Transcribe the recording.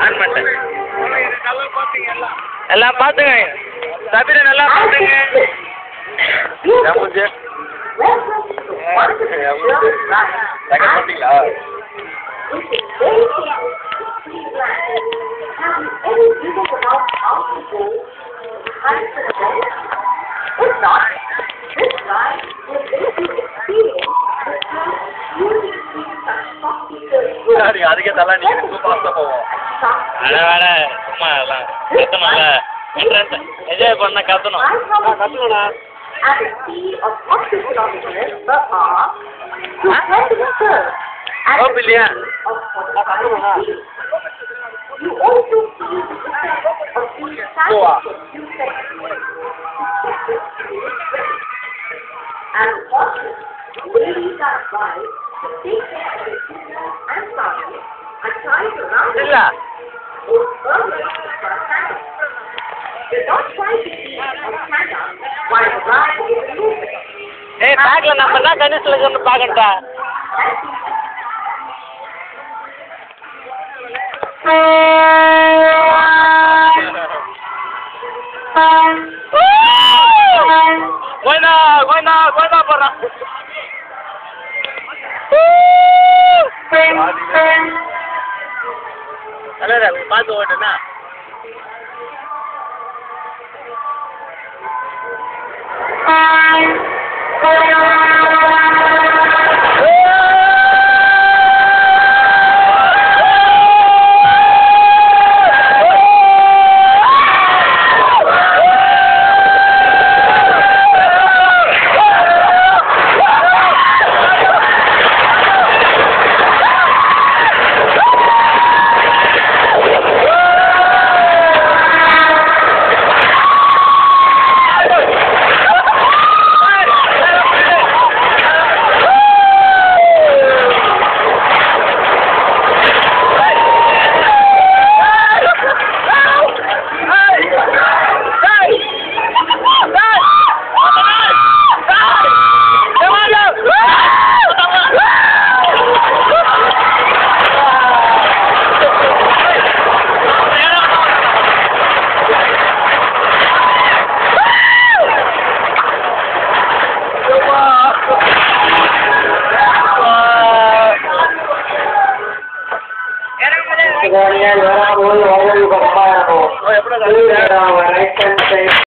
On பண்ணிட்டேன் எல்லாம் பார்த்துங்க சபீரை நல்லா பார்த்துங்க ஏமுஞ்சு செகண்ட் பண்ணிட்டீங்களா நீங்க அதுக்கே தலை நீங்க ரொம்ப ஃபாஸ்ட்டாக போவோம் அட வேட சும்மா எல்லாம் கத்தணும்ல என்ட்ரன்ஸ் என்ஜாய் பண்ண கத்தணும் கற்றுக்கணா at the speed of 40 kilometers per hour to head return at ஓப்பு the இல்லையா speed of 45 feet. You also feel the effect of being silent you set. And watching, ladies are advised to take care of their children and family and try to round இல்ல or early for a time. Do not try to eat or stand up while the ride is moving. ஏய் பேக்ல நம்ம என்ன கணிசில் இருக்குன்னு பார்க்கட்டா கோயிந்தா கோயிந்தா கோயிந்தா போடுறான் தலைவர் பார்த்து ஓட்டுனா எப்படி